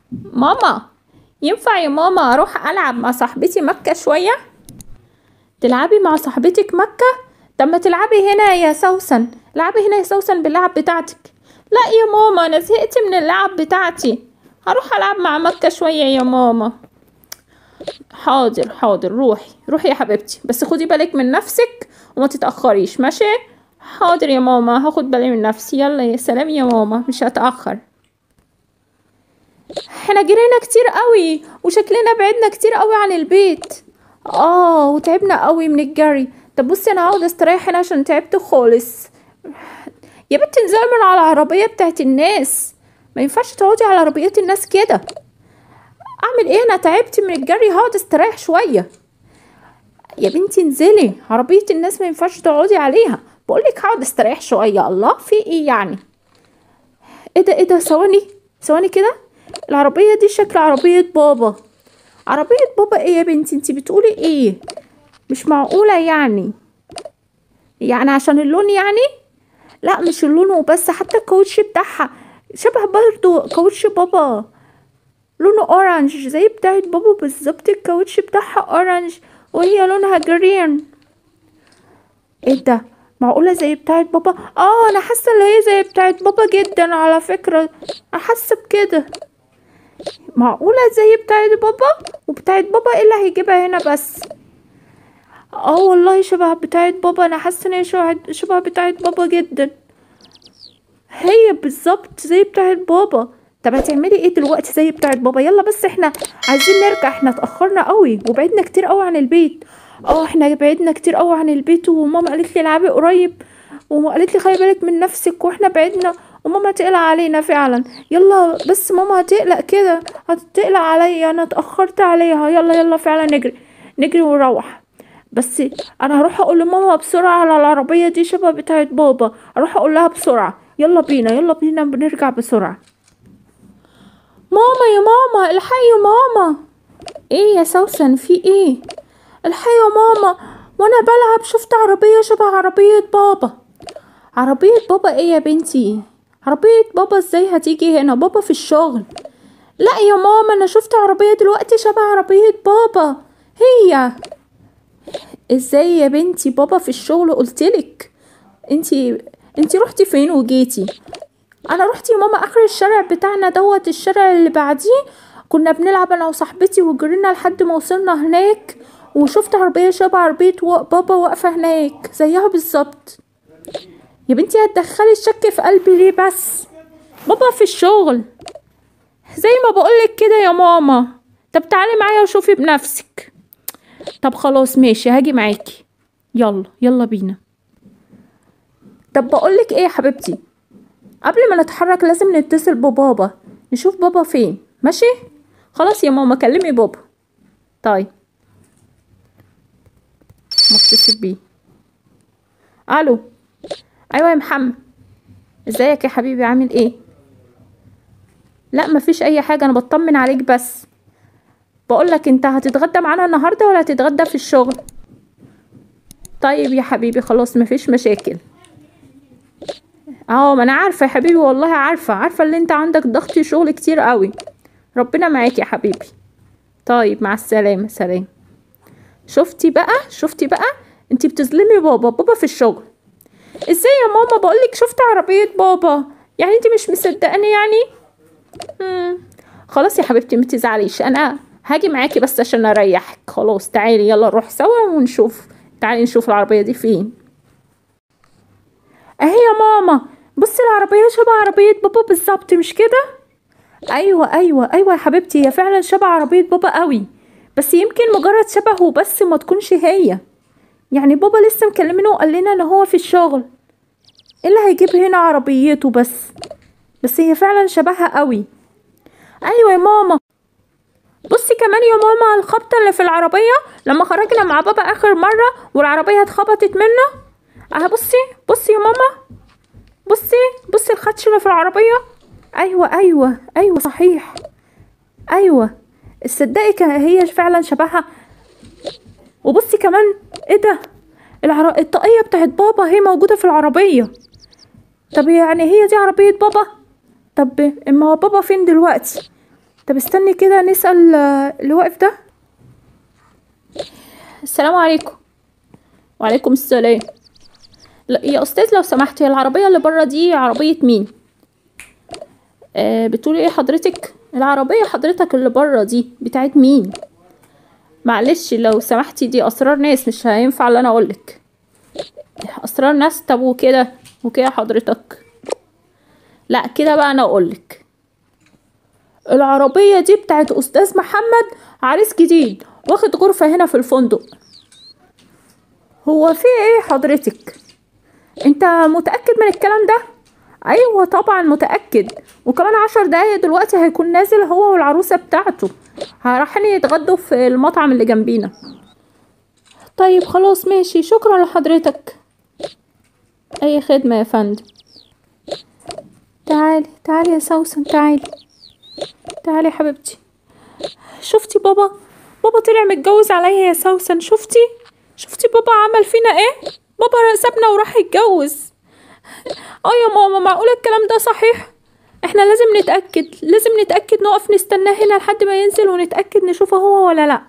ماما ينفع يا ماما اروح العب مع صاحبتي مكة شوية تلعبي مع صاحبتك مكة طب ما تلعبي هنا يا سوسن العبي هنا يا سوسن باللعب بتاعتك لا يا ماما انا زهقت من اللعب بتاعتي هروح العب مع مكة شوية يا ماما حاضر حاضر روحي روحي يا حبيبتي بس خدي بالك من نفسك وما تتأخريش ماشي حاضر يا ماما هاخد بالي من نفسي يلا يا سلام يا ماما مش هتأخر احنا جرينا كتير قوي وشكلنا بعدنا كتير قوي عن البيت اه وتعبنا قوي من الجري طب بصي انا هقعد استريح هنا عشان تعبت خالص يا بنت انزلي من على العربية بتاعت الناس ما ينفعش تقعدي على عربيات الناس كده اعمل ايه انا تعبت من الجري هقعد استريح شوية يا بنتي انزلي عربية الناس ما ينفعش تقعدي عليها بقولك هقعد استريح شوية الله في ايه يعني ايه ده ايه ده ثواني ثواني كده العربية دي شكل عربية بابا عربية بابا ايه يا بنتي انتي بتقولي ايه مش معقولة يعني يعني عشان اللون يعني لا مش اللون وبس حتى الكاوتش بتاعها شبه برضو كاوتش بابا لونه اورنج زي بتاعت بابا بالظبط الكاوتش بتاعها اورنج وهي لونها جرين ايه ده معقولة زي بتاعت بابا اه انا حاسة ان هي زي بتاعت بابا جدا على فكرة انا حاسة بكده معقولة زي بتاعت بابا وبتاعت بابا ايه اللي هيجيبها هنا بس اه والله شبه بتاعت بابا انا حاسة ان هي شبه- شبه بتاعت بابا جدا هي بالظبط زي بتاعت بابا طب هتعملي ايه دلوقتي زي بتاعت بابا يلا بس احنا عايزين نرجع احنا اتاخرنا قوي وبعدنا كتير قوي عن البيت اه احنا بعدنا كتير قوي عن البيت وماما قالت لي العبي قريب وقالت لي خلي بالك من نفسك واحنا بعدنا وماما تقلق علينا فعلا يلا بس ماما هتقلق كده هتقلق عليا انا اتاخرت عليها يلا يلا فعلا نجري نجري ونروح بس انا هروح اقول لماما بسرعه على العربيه دي شبه بتاعت بابا اروح اقول لها بسرعه يلا بينا يلا بينا بنرجع بسرعه ماما يا ماما الحقي يا ماما ايه يا سوسن في ايه الحقي يا ماما وانا بلعب شفت عربيه شبه عربيه بابا عربيه بابا ايه يا بنتي عربيه بابا ازاي هتيجي هنا بابا في الشغل لا يا ماما انا شفت عربيه دلوقتي شبه عربيه بابا هي ازاي يا بنتي بابا في الشغل قلتلك انتي انتي رحتي فين وجيتي انا رحت يا ماما اخر الشارع بتاعنا دوت الشارع اللي بعديه كنا بنلعب انا وصاحبتي وجرينا لحد ما وصلنا هناك وشفت عربية شبه عربية و- بابا واقفة هناك زيها بالظبط يا بنتي هتدخلي الشك في قلبي ليه بس بابا في الشغل زي ما بقولك كده يا ماما طب تعالي معايا وشوفي بنفسك طب خلاص ماشي هاجي معاكي يلا يلا بينا طب بقولك ايه يا حبيبتي قبل ما نتحرك لازم نتصل ببابا نشوف بابا فين ماشي خلاص يا ماما كلمي بابا طيب متصل بيه الو ايوه يا محمد ازيك يا حبيبي عامل ايه لا مفيش اي حاجه انا بطمن عليك بس بقولك انت هتتغدى معانا النهارده ولا هتتغدى في الشغل طيب يا حبيبي خلاص مفيش مشاكل اه ما انا عارفه يا حبيبي والله عارفه عارفه ان انت عندك ضغط شغل كتير قوي ربنا معاك يا حبيبي طيب مع السلامه سلام شفتي بقى شفتي بقى انت بتظلمي بابا بابا في الشغل ازاي يا ماما بقولك شفت عربيه بابا يعني انت مش مصدقاني يعني مم. خلاص يا حبيبتي ما تزعليش انا هاجي معاكي بس عشان اريحك خلاص تعالي يلا نروح سوا ونشوف تعالي نشوف العربيه دي فين اهي يا ماما بصي العربية شبه عربية بابا بالظبط مش كده؟ ايوه ايوه ايوه يا حبيبتي هي فعلا شبه عربية بابا قوي بس يمكن مجرد شبهه بس ما تكونش هي يعني بابا لسه مكلمنا وقال لنا ان هو في الشغل ايه اللي هيجيب هنا عربيته بس بس هي فعلا شبهها قوي ايوه يا ماما بصي كمان يا ماما على الخبطة اللي في العربية لما خرجنا مع بابا آخر مرة والعربية اتخبطت منه اه بصي بصي يا ماما بصي بصي الخدش اللي في العربية أيوة أيوة أيوة صحيح أيوة تصدقي كان هي فعلا شبهها وبصي كمان ايه ده العر... الطاقية بتاعت بابا هي موجودة في العربية طب يعني هي دي عربية بابا طب اما هو بابا فين دلوقتي طب استني كده نسأل آه، اللي واقف ده السلام عليكم وعليكم السلام لا يا استاذ لو سمحت هي العربيه اللي بره دي عربيه مين آه بتقولي ايه حضرتك العربيه حضرتك اللي بره دي بتاعت مين معلش لو سمحتي دي اسرار ناس مش هينفع اللي انا اقولك اسرار ناس طب وكده وكده حضرتك لا كده بقى انا اقولك العربية دي بتاعت أستاذ محمد عريس جديد واخد غرفة هنا في الفندق هو في ايه حضرتك انت متأكد من الكلام ده ايوه طبعا متأكد وكمان عشر دقايق دلوقتي هيكون نازل هو والعروسة بتاعته رايحين يتغدوا في المطعم اللي جنبينا طيب خلاص ماشي شكرا لحضرتك اي خدمة يا فندم تعالي تعالي يا سوسن تعالي تعالي يا حبيبتي شفتي بابا بابا طلع متجوز عليا يا سوسن شفتي شفتي بابا عمل فينا ايه بابا سابنا وراح يتجوز اه يا ماما معقولة الكلام ده صحيح احنا لازم نتأكد لازم نتأكد نقف نستناه هنا لحد ما ينزل ونتأكد نشوفه هو ولا لا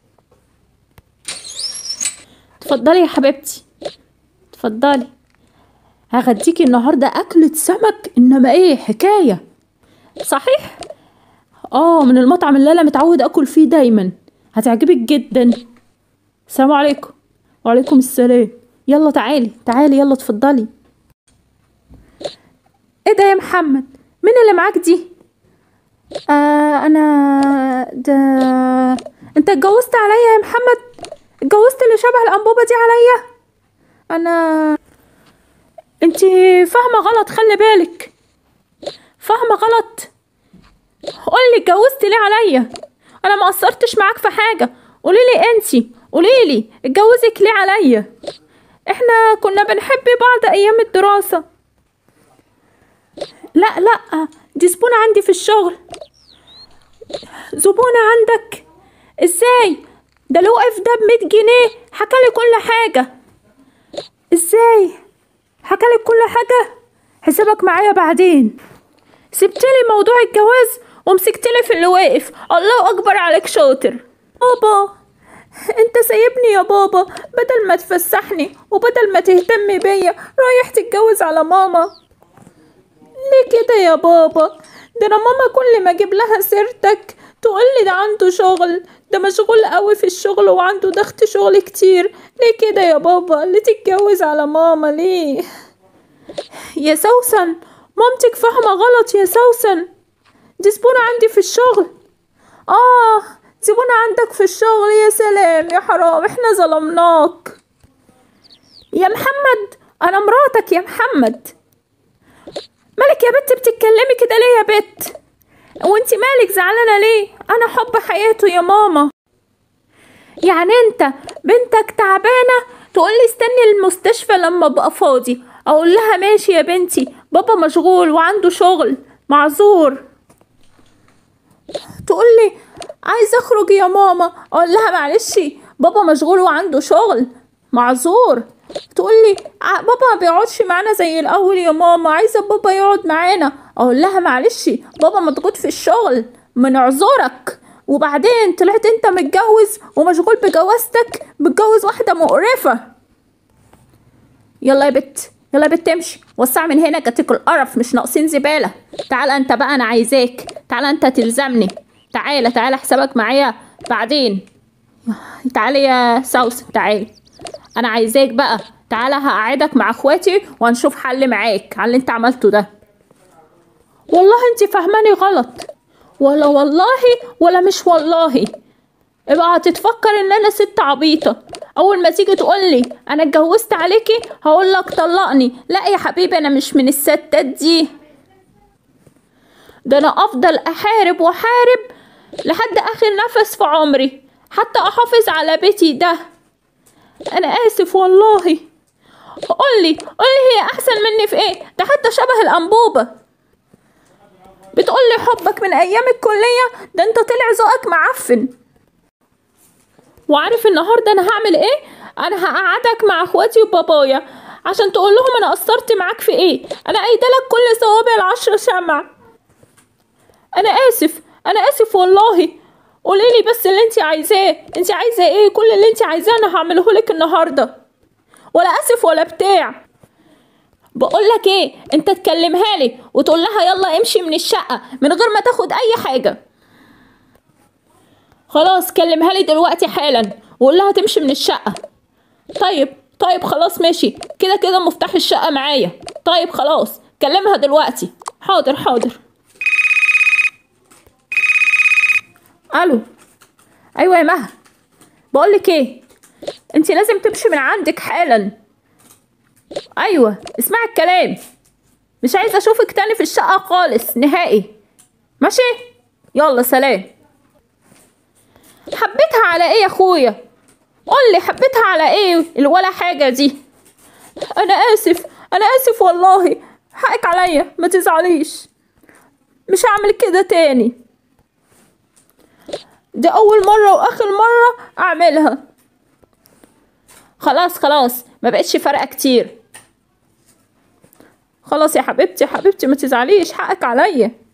اتفضلي يا حبيبتي اتفضلي هغديكي النهارده أكلة سمك إنما إيه حكاية صحيح اه من المطعم اللي أنا متعود أكل فيه دايما هتعجبك جدا السلام عليكم وعليكم السلام يلا تعالي تعالي يلا اتفضلي ايه ده يا محمد مين اللي معاك دي آه انا ده انت اتجوزت عليا يا محمد اتجوزت اللي شبه الانبوبه دي عليا انا انت فاهمه غلط خلي بالك فاهمه غلط قولي اتجوزت ليه عليا انا ما قصرتش معاك في حاجه قوليلي انتي قوليلي اتجوزك ليه عليا احنا كنا بنحب بعض ايام الدراسه لا لا دي زبونة عندي في الشغل زبونة عندك ازاي ده لو واقف ده بمية جنيه حكالي كل حاجة ازاي حكالي كل حاجة حسابك معايا بعدين سبتلي موضوع الجواز ومسكتلي في اللي واقف الله اكبر عليك شاطر بابا انت سايبني يا بابا بدل ما تفسحني وبدل ما تهتم بيا رايح تتجوز على ماما ليه كده يا بابا ده انا ماما كل ما اجيب لها سيرتك تقولي ده عنده شغل ده مشغول قوي في الشغل وعنده ضغط شغل كتير ليه كده يا بابا ليه تتجوز على ماما ليه يا سوسن مامتك فاهمة غلط يا سوسن دي زبونة عندي في الشغل اه زبونة عندك في الشغل يا سلام يا حرام احنا ظلمناك يا محمد انا مراتك يا محمد مالك يا بت بتتكلمي كده ليه يا بت وانت مالك زعلانه ليه انا حب حياته يا ماما يعني انت بنتك تعبانه تقولي استني المستشفى لما ابقى فاضي اقول لها ماشي يا بنتي بابا مشغول وعنده شغل معذور تقولي عايزه اخرج يا ماما اقول لها معلش بابا مشغول وعنده شغل معذور تقولي ع- بابا ما بيقعدش معانا زي الاول يا ماما عايزه بابا يقعد معانا اقول لها معلش بابا مضغوط في الشغل بنعذرك وبعدين طلعت انت متجوز ومشغول بجوازتك متجوز واحده مقرفه يلا يا بت يلا يا بت امشي وسع من هنا جاتك القرف مش ناقصين زباله تعال انت بقى انا عايزاك تعال انت تلزمني تعالى تعالى حسابك معايا بعدين تعالي يا سوس تعالي انا عايزاك بقى تعالى هقعدك مع اخواتي وهنشوف حل معاك على اللي انت عملته ده والله انت فاهماني غلط ولا والله ولا مش والله ابقى هتتفكر ان انا ست عبيطة اول ما تيجي تقولي انا اتجوزت عليكي هقولك طلقني لا يا حبيبي انا مش من الستات دي ده انا افضل احارب واحارب لحد اخر نفس في عمري حتى احافظ على بيتي ده انا اسف والله قولي قولي هي احسن مني في ايه ده حتى شبه الانبوبة بتقولي حبك من ايام الكلية ده انت طلع ذوقك معفن وعارف النهارده انا هعمل ايه انا هقعدك مع اخواتي وبابايا عشان تقول لهم انا قصرت معاك في ايه انا قايده لك كل صوابع العشر شمع انا اسف انا اسف قولي لي بس اللي انت عايزاه انت عايزه ايه كل اللي انت عايزاه انا هعمله لك النهارده ولا اسف ولا بتاع بقول لك ايه انت تكلمها لي وتقول لها يلا امشي من الشقه من غير ما تاخد اي حاجه خلاص كلمها لي دلوقتي حالا وقول لها تمشي من الشقه طيب طيب خلاص ماشي كده كده مفتاح الشقه معايا طيب خلاص كلمها دلوقتي حاضر حاضر الو ايوه يا مها بقول لك ايه انت لازم تمشي من عندك حالا ايوه اسمعي الكلام مش عايزه اشوفك تاني في الشقه خالص نهائي ماشي يلا سلام حبيتها على ايه يا اخويا قول لي حبيتها على ايه ولا حاجه دي انا اسف انا اسف والله حقك عليا ما تزعليش مش هعمل كده تاني دي اول مره واخر مره اعملها خلاص خلاص ما بقتش فارقه كتير خلاص يا حبيبتي حبيبتي ما تزعليش حقك عليا